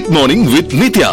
Mid morning with Nithya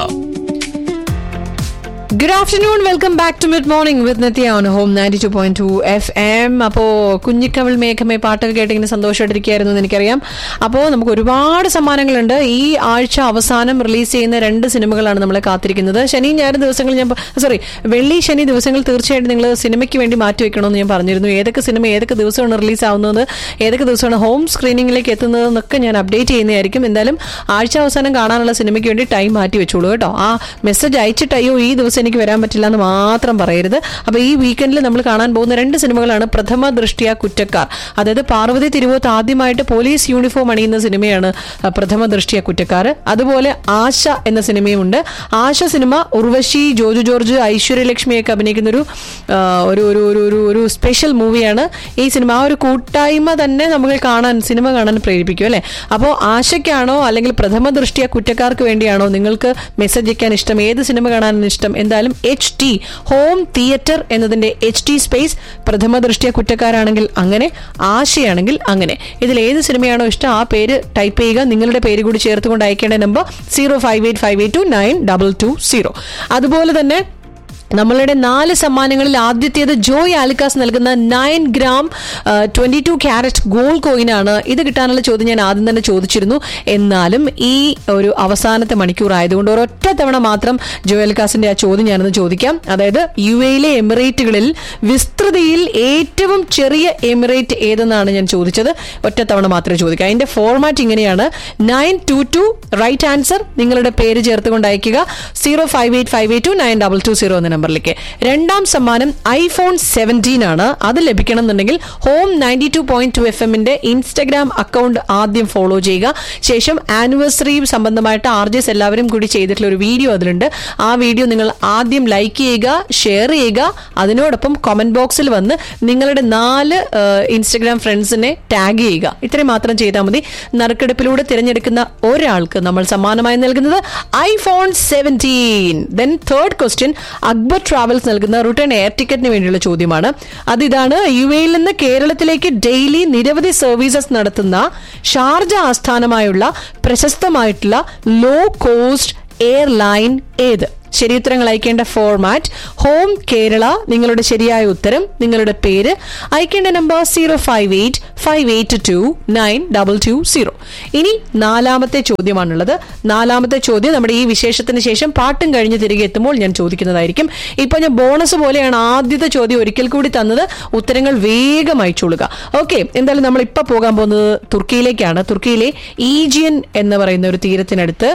good afternoon welcome back to mid morning with Nithya on home ninety two point two F M അപ്പോൾ കുഞ്ഞിക്കവൾ മേഘമേ പാട്ടൊക്കെ കേട്ട് ഇങ്ങനെ സന്തോഷമായിട്ടിരിക്കുകയായിരുന്നു എന്ന് എനിക്കറിയാം അപ്പോൾ നമുക്ക് ഒരുപാട് സമ്മാനങ്ങളുണ്ട് ഈ ആഴ്ച അവസാനം റിലീസ് ചെയ്യുന്ന രണ്ട് സിനിമകളാണ് നമ്മളെ കാത്തിരിക്കുന്നത് ശനി ഞായർ ദിവസങ്ങൾ ഞാൻ സോറി വെള്ളി ശനി ദിവസങ്ങൾ തീർച്ചയായിട്ടും നിങ്ങൾ സിനിമയ്ക്ക് വേണ്ടി മാറ്റി വെക്കണമെന്ന് ഞാൻ പറഞ്ഞിരുന്നു ഏതൊക്കെ സിനിമ ഏതൊക്കെ ദിവസമാണ് റിലീസ് ആവുന്നത് ഏതൊക്കെ ദിവസമാണ് ഹോം സ്ക്രീനിങ്ങിലേക്ക് എത്തുന്നത് എന്നൊക്കെ ഞാൻ അപ്ഡേറ്റ് ചെയ്യുന്നതായിരിക്കും എന്തായാലും ആഴ്ച അവസാനം കാണാനുള്ള സിനിമയ്ക്ക് വേണ്ടി ടൈം മാറ്റി വെച്ചോളൂ കേട്ടോ ആ മെസ്സേജ് അയച്ചിട്ട് അയ്യോ ഈ ദിവസം എനിക്ക് വരാൻ പറ്റില്ല എന്ന് മാത്രം പറയരുത് അപ്പൊ ഈ വീക്കെൻഡിൽ നമ്മൾ കാണാൻ പോകുന്ന രണ്ട് സിനിമകളാണ് പ്രഥമ ദൃഷ്ടിയ കുറ്റക്കാർ അതായത് പാർവതി തിരുവോത്ത് ആദ്യമായിട്ട് പോലീസ് യൂണിഫോം അണിയുന്ന സിനിമയാണ് ആ, പ്രഥമ ദൃഷ്ടിയ കുറ്റക്കാർ അതുപോലെ ആശ എന്ന സിനിമയുമുണ്ട് ആശ സിനിമ ഉർവശി ജോജു ജോർജ് ഐശ്വര്യലക്ഷ്മിയൊക്കെ അഭിനയിക്കുന്ന ഒരു ആ, ഒരു ഒരു ഒരു ഒരു ഒരു സ്പെഷ്യൽ മൂവിയാണ് ഈ സിനിമ ആ ഒരു കൂട്ടായ്മ തന്നെ നമുക്ക് കാണാൻ സിനിമ കാണാൻ പ്രേരിപ്പിക്കും അല്ലെ അപ്പോൾ ആശയ്ക്കാണോ അല്ലെങ്കിൽ പ്രഥമ ദൃഷ്ടിയ കുറ്റക്കാർക്ക് വേണ്ടിയാണോ നിങ്ങൾക്ക് മെസ്സേജ് അയക്കാൻ ഇഷ്ടം ഏത് സിനിമ കാണാനാണ് ഇഷ്ടം എന്തായാലും എച്ച് ടി ഹോം തിയേറ്റർ എന്നതിന്റെ എച്ച് ടി സ്പേസ് പ്രഥമ ദൃഷ്ടിയ കുറ്റക്കാരാണെങ്കിൽ അങ്ങനെ ആശയാണെങ്കിൽ അങ്ങനെ ഇതിൽ ഏത് സിനിമയാണോ ഇഷ്ടം ആ പേര് ടൈപ്പ് ചെയ്യുക നിങ്ങളുടെ പേര് കൂടി ചേർത്തുകൊണ്ട് അയക്കേണ്ട number zero five eight five eight two nine double two zero അതുപോലെ തന്നെ നമ്മളുടെ നാല് സമ്മാനങ്ങളിൽ ആദ്യത്തേത് ജോയ് ആലിക്കാസ് നൽകുന്ന nine gram twenty two carat gold കോയിനാണ് ഇത് കിട്ടാനുള്ള ചോദ്യം ഞാൻ ആദ്യം തന്നെ ചോദിച്ചിരുന്നു എന്നാലും ഈ ഒരു അവസാനത്തെ മണിക്കൂർ ആയതുകൊണ്ട് ഒരൊറ്റ തവണ മാത്രം ജോയ് ആലിക്കാസിന്റെ ആ ചോദ്യം ഞാനൊന്ന് ചോദിക്കാം അതായത് യു എയിലെ എമിറേറ്റുകളിൽ വിസ്തൃതിയിൽ ഏറ്റവും ചെറിയ എമിറേറ്റ് ഏതെന്നാണ് ഞാൻ ചോദിച്ചത് ഒറ്റ തവണ മാത്രമേ ചോദിക്കാം അതിന്റെ ഫോർമാറ്റ് ഇങ്ങനെയാണ് nine two two right answer നിങ്ങളുടെ പേര് ചേർത്തുകൊണ്ട് അയക്കുക zero five eight five eight two nine double two zero എന്ന നമ്പറിലേക്ക് രണ്ടാം സമ്മാനം ഐഫോൺ സെവൻറ്റീൻ ആണ് അത് ലഭിക്കണം എന്നുണ്ടെങ്കിൽ home ninety two point two F എമ്മിന്റെ ഇൻസ്റ്റഗ്രാം അക്കൗണ്ട് ആദ്യം ഫോളോ ചെയ്യുക ശേഷം ആനിവേഴ്സറി സംബന്ധമായിട്ട് ആർ ജെസ് എല്ലാവരും കൂടി ചെയ്തിട്ടുള്ള ഒരു വീഡിയോ അതിലുണ്ട് ആ വീഡിയോ നിങ്ങൾ ആദ്യം ലൈക്ക് ചെയ്യുക ഷെയർ ചെയ്യുക അതിനോടൊപ്പം കമന്റ് ബോക്സിൽ വന്ന് നിങ്ങളുടെ നാല് ഇൻസ്റ്റഗ്രാം ഫ്രണ്ട്സിനെ ടാഗ് ചെയ്യുക ഇത്രയും മാത്രം ചെയ്താൽ മതി നറുക്കെടുപ്പിലൂടെ തിരഞ്ഞെടുക്കുന്ന ഒരാൾക്ക് നമ്മൾ സമ്മാനമായി നൽകുന്നത് iPhone seventeen then third question Akbar travels നൽകുന്ന റിട്ടേൺ എയർ ടിക്കറ്റിന് വേണ്ടിയുള്ള ചോദ്യമാണ് അതിതാണ് യു എയിൽ നിന്ന് കേരളത്തിലേക്ക് ഡെയിലി നിരവധി സർവീസസ് നടത്തുന്ന ഷാർജ ആസ്ഥാനമായുള്ള പ്രശസ്തമായിട്ടുള്ള ലോ കോസ്റ്റ് എയർലൈൻ ഏത് ശരിയുത്തരങ്ങൾ അയക്കേണ്ട ഫോർമാറ്റ് ഹോം കേരള നിങ്ങളുടെ ശരിയായ ഉത്തരം നിങ്ങളുടെ പേര് അയക്കേണ്ട number zero five eight five eight two nine double two zero ഇനി നാലാമത്തെ ചോദ്യമാണുള്ളത് നാലാമത്തെ ചോദ്യം നമ്മുടെ ഈ വിശേഷത്തിന് ശേഷം പാട്ടും കഴിഞ്ഞ് തിരികെ എത്തുമ്പോൾ ഞാൻ ചോദിക്കുന്നതായിരിക്കും ഇപ്പൊ ഞാൻ ബോണസ് പോലെയാണ് ആദ്യത്തെ ചോദ്യം ഒരിക്കൽ കൂടി തന്നത് ഉത്തരങ്ങൾ വേഗം അയച്ചോളുക ഓക്കെ എന്തായാലും നമ്മൾ ഇപ്പൊ പോകാൻ പോകുന്നത് തുർക്കിയിലേക്കാണ് തുർക്കിയിലെ ഈജിയൻ എന്ന് പറയുന്ന ഒരു തീരത്തിനടുത്ത്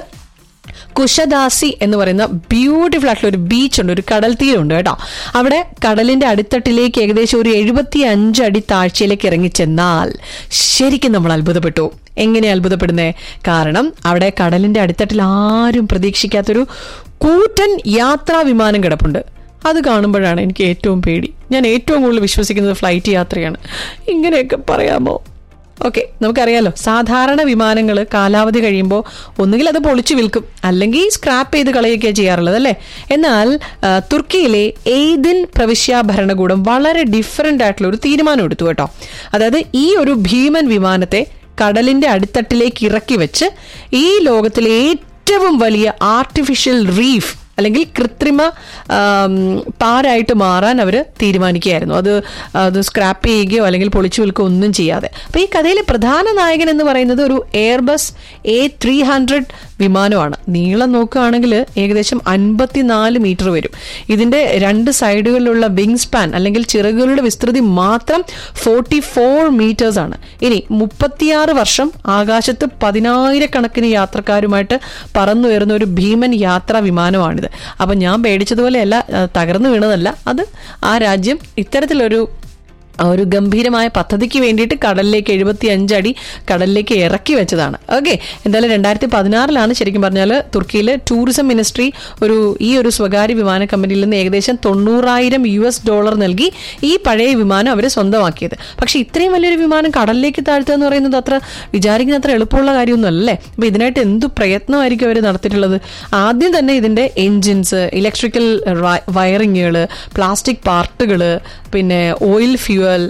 കുശദാസി എന്ന് പറയുന്ന ബ്യൂട്ടിഫുൾ ആയിട്ടുള്ള ഒരു ബീച്ച് ഉണ്ട് ഒരു കടൽ തീരമുണ്ട് കേട്ടോ അവിടെ കടലിന്റെ അടിത്തട്ടിലേക്ക് ഏകദേശം ഒരു എഴുപത്തി അഞ്ച് അടി താഴ്ചയിലേക്ക് ഇറങ്ങി ചെന്നാൽ ശരിക്കും നമ്മൾ അത്ഭുതപ്പെട്ടു എങ്ങനെ അത്ഭുതപ്പെടുന്നേ കാരണം അവിടെ കടലിന്റെ അടിത്തട്ടിൽ ആരും പ്രതീക്ഷിക്കാത്തൊരു കൂറ്റൻ യാത്രാ വിമാനം കിടപ്പുണ്ട് അത് കാണുമ്പോഴാണ് എനിക്ക് ഏറ്റവും പേടി ഞാൻ ഏറ്റവും കൂടുതൽ വിശ്വസിക്കുന്നത് ഫ്ലൈറ്റ് യാത്രയാണ് ഇങ്ങനെയൊക്കെ പറയാമോ ഓക്കെ നമുക്കറിയാലോ സാധാരണ വിമാനങ്ങൾ കാലാവധി കഴിയുമ്പോൾ ഒന്നുകിൽ അത് പൊളിച്ചു വിൽക്കും അല്ലെങ്കിൽ സ്ക്രാപ്പ് ചെയ്ത് കളയുകയാണ് ചെയ്യാറുള്ളത് അല്ലേ എന്നാൽ ആ, തുർക്കിയിലെ എയ്ദിൻ പ്രവിശ്യ ഭരണകൂടം വളരെ ഡിഫറെന്റ് ആയിട്ടുള്ള ഒരു തീരുമാനം എടുത്തു കേട്ടോ അതായത് ഈ ഒരു ഭീമൻ വിമാനത്തെ കടലിന്റെ അടിത്തട്ടിലേക്ക് ഇറക്കി വെച്ച് ഈ ലോകത്തിലെ ഏറ്റവും വലിയ ആർട്ടിഫിഷ്യൽ റീഫ് അല്ലെങ്കിൽ കൃത്രിമ ആം, പാരായിട്ട് മാറാൻ അവർ തീരുമാനിക്കുകയായിരുന്നു അത് അത് സ്ക്രാപ്പ് ചെയ്യുകയോ അല്ലെങ്കിൽ പൊളിച്ചു വിൽക്കുകയോ ഒന്നും ചെയ്യാതെ അപ്പൊ ഈ കഥയിലെ പ്രധാന നായകൻ എന്ന് പറയുന്നത് ഒരു എയർബസ് എ ത്രീ ഹൺഡ്രഡ് വിമാനമാണ് നീളം നോക്കുകയാണെങ്കിൽ ഏകദേശം അൻപത്തിനാല് മീറ്റർ വരും ഇതിന്റെ രണ്ട് സൈഡുകളിലുള്ള വിങ് സ്പാൻ അല്ലെങ്കിൽ ചിറകുകളുടെ വിസ്തൃതി മാത്രം ഫോർട്ടി ഫോർ മീറ്റേഴ്സ് ആണ് ഇനി മുപ്പത്തിയാറ് വർഷം ആകാശത്ത് പതിനായിരക്കണക്കിന് യാത്രക്കാരുമായിട്ട് പറന്നുയർന്ന ഒരു ഭീമൻ യാത്രാ വിമാനമാണിത് അപ്പൊ ഞാൻ പേടിച്ചതുപോലെയല്ല ആ, തകർന്നു വീണതല്ല അത് ആ രാജ്യം ഇത്തരത്തിലൊരു ഒരു ഗംഭീരമായ പദ്ധതിക്ക് വേണ്ടിയിട്ട് കടലിലേക്ക് എഴുപത്തി അഞ്ചടി കടലിലേക്ക് ഇറക്കി വെച്ചതാണ് ഓക്കെ എന്തായാലും രണ്ടായിരത്തി പതിനാറിലാണ് ശരിക്കും പറഞ്ഞാൽ തുർക്കിയിലെ ടൂറിസം മിനിസ്ട്രി ഒരു ഈ ഒരു സ്വകാര്യ വിമാന കമ്പനിയിൽ നിന്ന് ഏകദേശം തൊണ്ണൂറായിരം യു എസ് ഡോളർ നൽകി ഈ പഴയ വിമാനം അവർ സ്വന്തമാക്കിയത് പക്ഷെ ഇത്രയും വലിയൊരു വിമാനം കടലിലേക്ക് താഴ്ത്തുക എന്ന് പറയുന്നത് അത്ര വിചാരിക്കുന്ന അത്ര എളുപ്പമുള്ള കാര്യമൊന്നും അല്ലേ അപ്പൊ ഇതിനായിട്ട് എന്ത് പ്രയത്നമായിരിക്കും അവർ നടത്തിയിട്ടുള്ളത് ആദ്യം തന്നെ ഇതിന്റെ എൻജിൻസ് ഇലക്ട്രിക്കൽ വയറിങ്ങുകൾ പ്ലാസ്റ്റിക് പാർട്ടുകൾ പിന്നെ ഓയിൽ ഫ്യൂവൽ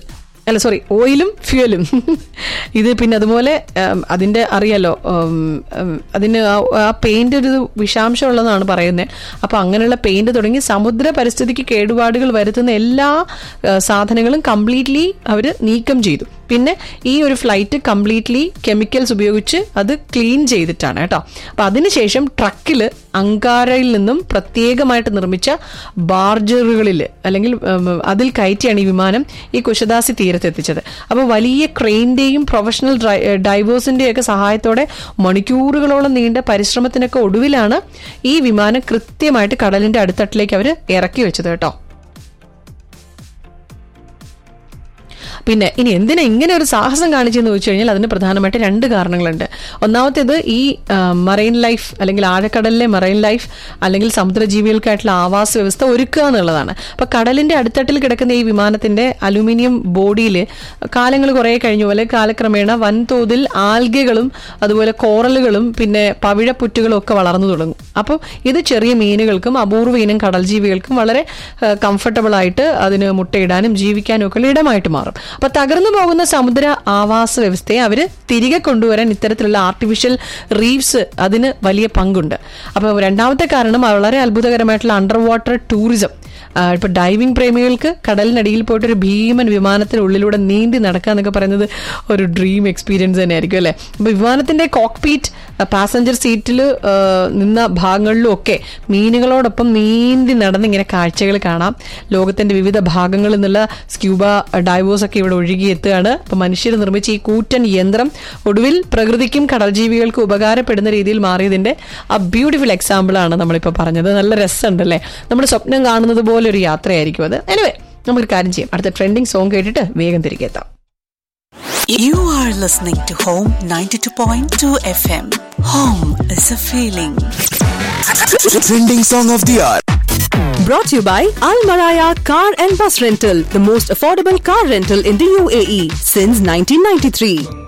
അല്ല സോറി ഓയിലും ഫ്യൂവലും ഇത് പിന്നെ അതുപോലെ ഉം, അതിന്റെ അറിയാലോ ഉം, ഉം, അതിന് ആ- ആ പെയിന്റ് ഒരു വിഷാംശം ഉള്ളതാണ് പറയുന്നത് അപ്പൊ അങ്ങനെയുള്ള പെയിന്റ് തുടങ്ങി സമുദ്ര പരിസ്ഥിതിക്ക് കേടുപാടുകൾ വരുത്തുന്ന എല്ലാ ആ, സാധനങ്ങളും കംപ്ലീറ്റ്ലി അവർ നീക്കം ചെയ്തു പിന്നെ ഈ ഒരു ഫ്ലൈറ്റ് കംപ്ലീറ്റ്ലി കെമിക്കൽസ് ഉപയോഗിച്ച് അത് ക്ലീൻ ചെയ്തിട്ടാണ് കേട്ടോ അപ്പൊ അതിനുശേഷം ട്രക്കിൽ അങ്കാരയിൽ നിന്നും പ്രത്യേകമായിട്ട് നിർമ്മിച്ച ബാർജറുകളിൽ അല്ലെങ്കിൽ ഉം, അതിൽ കയറ്റിയാണ് ഈ വിമാനം ഈ കുശദാസി തീരത്തെത്തിച്ചത് അപ്പോൾ വലിയ ക്രെയിൻ്റെയും പ്രൊഫഷണൽ ഡൈവേഴ്സിൻ്റെയും ഒക്കെ സഹായത്തോടെ മണിക്കൂറുകളോളം നീണ്ട പരിശ്രമത്തിനൊക്കെ ഒടുവിലാണ് ഈ വിമാനം കൃത്യമായിട്ട് കടലിന്റെ അടുത്തട്ടിലേക്ക് അവർ ഇറക്കി വെച്ചത് കേട്ടോ പിന്നെ ഇനി എന്തിനാ ഇങ്ങനെ ഒരു സാഹസം കാണിച്ചെന്ന് ചോദിച്ചു കഴിഞ്ഞാൽ അതിന് പ്രധാനമായിട്ട് രണ്ട് കാരണങ്ങളുണ്ട് ഒന്നാമത്തേത് ഈ മറൈൻ ലൈഫ് അല്ലെങ്കിൽ ആഴക്കടലിലെ മറൈൻ ലൈഫ് അല്ലെങ്കിൽ സമുദ്രജീവികൾക്കായിട്ടുള്ള ആവാസ വ്യവസ്ഥ ഒരുക്കുക എന്നുള്ളതാണ് അപ്പൊ കടലിന്റെ അടുത്തട്ടിൽ കിടക്കുന്ന ഈ വിമാനത്തിന്റെ അലുമിനിയം ബോഡിയിൽ കാലങ്ങൾ കുറെ കഴിഞ്ഞ പോലെ കാലക്രമേണ വൻതോതിൽ ആൽഗകളും അതുപോലെ കോറലുകളും പിന്നെ പവിഴപ്പുറ്റുകളും ഒക്കെ വളർന്നു തുടങ്ങും അപ്പോൾ ഇത് ചെറിയ മീനുകൾക്കും അപൂർവ ഇനം കടൽ ജീവികൾക്കും വളരെ കംഫർട്ടബിൾ ആയിട്ട് അതിന് മുട്ടയിടാനും ജീവിക്കാനും ഒക്കെ ഉള്ള ഇടമായിട്ട് മാറും അപ്പൊ തകർന്നു പോകുന്ന സമുദ്ര ആവാസ വ്യവസ്ഥയെ അവര് തിരികെ കൊണ്ടുവരാൻ ഇത്തരത്തിലുള്ള ആർട്ടിഫിഷ്യൽ റീഫ്സ് അതിന് വലിയ പങ്കുണ്ട് അപ്പൊ രണ്ടാമത്തെ കാരണം വളരെ അത്ഭുതകരമായിട്ടുള്ള അണ്ടർ വാട്ടർ ടൂറിസം ഇപ്പൊ ഡൈവിംഗ് പ്രേമികൾക്ക് കടലിനടിയിൽ പോയിട്ട് ഒരു ഭീമൻ വിമാനത്തിനുള്ളിലൂടെ നീന്തി നടക്കുക എന്നൊക്കെ പറയുന്നത് ഒരു ഡ്രീം എക്സ്പീരിയൻസ് തന്നെ ആയിരിക്കും അല്ലെ അപ്പൊ വിമാനത്തിന്റെ കോക്പീറ്റ് പാസഞ്ചർ സീറ്റിൽ നിന്ന ഭാഗങ്ങളിലും ഒക്കെ മീനുകളോടൊപ്പം നീന്തി നടന്ന് ഇങ്ങനെ കാഴ്ചകൾ കാണാം ലോകത്തിന്റെ വിവിധ ഭാഗങ്ങളിൽ നിന്നുള്ള സ്ക്യൂബ ഡൈവേഴ്സ് ഒക്കെ ഇവിടെ ഒഴുകിയെത്തുകയാണ് അപ്പൊ മനുഷ്യർ നിർമ്മിച്ച ഈ കൂറ്റൻ യന്ത്രം ഒടുവിൽ പ്രകൃതിക്കും കടൽ ജീവികൾക്കും ഉപകാരപ്പെടുന്ന രീതിയിൽ മാറിയതിന്റെ ആ ബ്യൂട്ടിഫുൾ എക്സാമ്പിൾ ആണ് നമ്മളിപ്പോൾ പറഞ്ഞത് നല്ല രസമുണ്ടല്ലേ നമ്മൾ സ്വപ്നം കാണുന്നത് പോലെ ഒരു യാത്രയായിരിക്കും അത് എനിവേ നമുക്കൊരു കാര്യം ചെയ്യാം അടുത്ത ട്രെൻഡിങ് സോങ് കേട്ടിട്ട് വേഗം തിരികെ എത്താം You are listening to Home 92.2 FM. Home is a feeling. Trending song of the hour. Brought to you by Al Maraya Car and Bus Rental, the most affordable car rental in the UAE since 1993.